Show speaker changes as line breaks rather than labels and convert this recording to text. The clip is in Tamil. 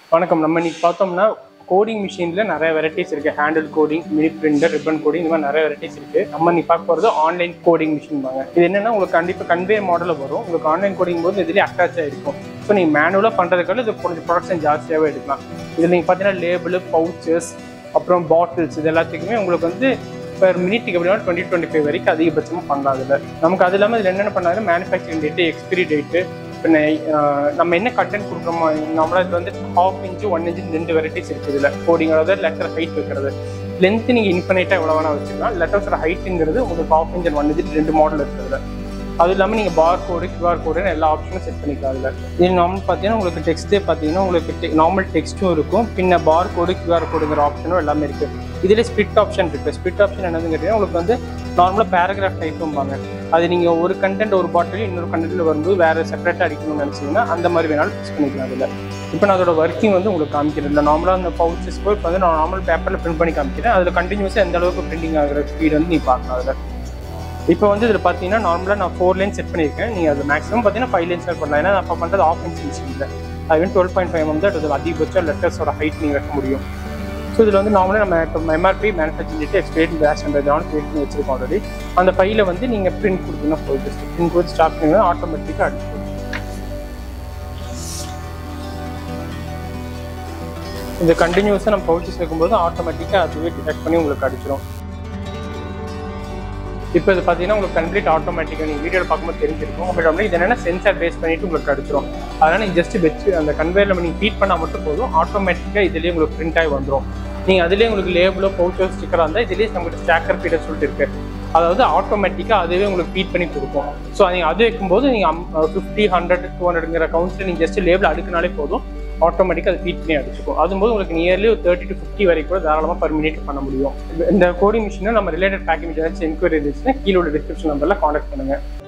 வணக்கம் நம்ம இன்னைக்கு பார்த்தோம்னா கோடிங் மிஷினில் நிறைய வெரைட்டிஸ் இருக்குது handle coding mini printer ribbon coding இந்த மாதிரி நிறைய வெரைட்டிஸ் இருக்குது நம்ம இன்னைக்கு பார்க்க போகிறது ஆன்லைன் கோடிங் மிஷின் வாங்க இது என்னன்னா உங்களுக்கு கண்டிப்பாக கன்வே மாடலில் வரும் உங்களுக்கு ஆன்லைன் கோடிங் போது இதுலேயே அட்டாச் ஆகிருக்கும் ஸோ நீங்கள் மேனுவலாக பண்ணுறதுக்காக இது கொஞ்சம் ப்ரொடக்ஷன் ஜாஸ்தியாகவே எடுக்கலாம் இதில் நீங்கள் பார்த்தீங்கன்னா லேபிள் பவுச்சஸ் அப்புறம் பாட்டில்ஸ் இது எல்லாத்துக்குமே உங்களுக்கு வந்து பெர் மினிட்டுக்கு எப்படின்னா டுவெண்ட்டி டுவெண்ட்டி ஃபைவ் வரைக்கும் அதிகபட்சமாக பண்ணலாம் அதில் நமக்கு அது இல்லாமல் இதில் என்னென்ன பண்ணாரு மேனுஃபேக்சரிங் டேட்டு எக்ஸ்பிரி டேட்டு பின்ன அஹ், நம்ம என்ன கண்டென்ட் கொடுக்குறோமோ நம்மளா இது வந்து ஹாஃப் இன்ச்சு ஒன் இன்ச்சு ரெண்டு வெரைட்டிஸ் இருக்குது இதில் கோடிங் அதாவது லெட்டர் ஹைட் வைக்கிறது லென்த் நீங்கள் இன்ஃபினைட்டாக எவ்வளோ வேணால் வச்சுக்கலாம் லெட்டர்ஸோட ஹைட்டுங்கிறது உங்களுக்கு ஹாஃப் இன்ச் ஒன் இன்ச்சு ரெண்டு மாடல் இருக்குதுல அது இல்லாமல் நீங்கள் பார் கோடு கியூஆர் கோடுன்னு எல்லா ஆப்ஷனும் செட் பண்ணிக்கலாம் அதில் இது நார்மல் பார்த்தீங்கன்னா உங்களுக்கு டெக்ஸ்ட்டே பார்த்தீங்கன்னா உங்களுக்கு நார்மல் டெக்ஸ்ட்டும் இருக்கும் பின்ன பார் கோடு கியூஆர் கோடுங்கிற ஆப்ஷனும் எல்லாமே இருக்குது இதில் ஸ்பிட் ஆப்ஷன் இருக்குது ஸ்பிட் ஆப்ஷன் என்னதுன்னு கேட்டீங்கன்னா உங்களுக்கு வந்து நார்மலாக பேராகிராஃப் டைப்பும்பாங்க அது நீங்கள் ஒரு கண்டென்ட் ஒரு பாட்டில் இன்னொரு கண்டென்ட்டில் வரும்போது வேறு செப்பரேட்டாக அடிக்கணும்னு நினச்சிங்கன்னா அந்த மாதிரி வேணாலும் ஃபிக்ஸ் பண்ணிக்கலாம் அதில் இப்போ நான் அதோட ஒர்க்கிங் வந்து உங்களுக்கு காமிக்கிறேன் இல்லை நார்மலாக அந்த பவுச்சஸ் போய் இப்போ வந்து நான் நார்மல் பேப்பரில் பிரிண்ட் பண்ணி காமிக்கிறேன் அதில் கண்டினியூஸாக எந்த அளவுக்கு பிரிண்டிங் ஆகிற ஸ்பீட் வந்து நீ பார்க்கலாம் அதில் இப்போ வந்து இதில் பார்த்தீங்கன்னா நார்மலாக நான் ஃபோர் லைன் செட் பண்ணியிருக்கேன் நீங்கள் அது மேக்ஸிமம் பார்த்தீங்கன்னா ஃபைவ் லைன்ஸ் பண்ணலாம் ஏன்னா நான் இப்போ பண்ணுறது ஆஃப் இன்ச் மிஷினில் அது வந்து டுவெல் பாயிண்ட் ஃபைவ் வந்து அது அதிகபட்சம் லெட்டர்ஸோட ஹைட் நீங்கள் வைக்க முடியும் ஸோ இதில் வந்து நார்மலாக நம்ம இப்போ எம்ஆர்பி மேனுஃபேக்சரிங் டேட் எக்ஸ்பிரேட் பேஷ் ஹண்ட்ரட் கிரியேட் பண்ணி வச்சிருக்கோம் ஆல்ரெடி அந்த ஃபைலை வந்து நீங்கள் பிரிண்ட் கொடுத்தீங்கன்னா போய் ஜஸ்ட் பிரிண்ட் கொடுத்து ஸ்டார்ட் பண்ணிங்கன்னா ஆட்டோமேட்டிக்காக அடிச்சு இந்த கண்டினியூஸாக நம்ம பவுச்சஸ் வைக்கும்போது ஆட்டோமேட்டிக்காக அதுவே டிடெக்ட் பண்ணி உங்களுக்கு அடிச்சிடும் இப்போ இது பார்த்தீங்கன்னா உங்களுக்கு கம்ப்ளீட் ஆட்டோமேட்டிக்காக நீங்கள் வீடியோவில் பார்க்கும்போது தெரிஞ்சிருக்கும் பட் அப்படி இது என்னென்னா சென்சார் பேஸ் பண்ணிட்டு உங்களுக்கு அடிச்சிடும் அதனால் நீங்கள் ஜஸ்ட் வச்சு அந்த கன்வேரில் நீங்கள் ஃபீட் பண்ணால் மட்டும் போதும் ஆட்டோமேட்டிக்காக இதுலேயே உங்களுக்கு பிரிண்ட் ஆகி வந்துடும் நீங்கள் அதுலேயே உங்களுக்கு லேபிளோ பவுச்சோ ஸ்டிக்கராக இருந்தால் இதுலேயே நம்மகிட்ட ஸ்டாக்கர் ஃபீடர் சொல்லிட்டு இருக்கு அதாவது ஆட்டோமேட்டிக்காக அதுவே உங்களுக்கு ஃபீட் பண்ணி கொடுக்கும் ஸோ நீங்கள் அது வைக்கும்போது நீங்கள் ஃபிஃப்டி ஹண்ட்ரட் டூ ஹண்ட்ரட்ங்கிற கவுண்ட்ஸில் நீங்கள் ஜஸ்ட் லேபிள் அடுக்குனாலே போதும் ஆட்டோமேட்டிக்காக அது ஃபீட் பண்ணி அடிச்சுக்கும் அதுபோது உங்களுக்கு நியர்லி ஒரு தேர்ட்டி டு ஃபிஃப்டி வரைக்கும் கூட தாராளமாக பர் மினிட் பண்ண முடியும் இந்த கோடிங் மிஷினை நம்ம ரிலேட்டட் பேக்கிங் ஏதாச்சும் என்கொயரி இருந்துச்சுன்னா கீழே உள்ள டிஸ்கிரிப்ஷன் நம்பரில் காண்டாக்ட் பண்ணுங்கள்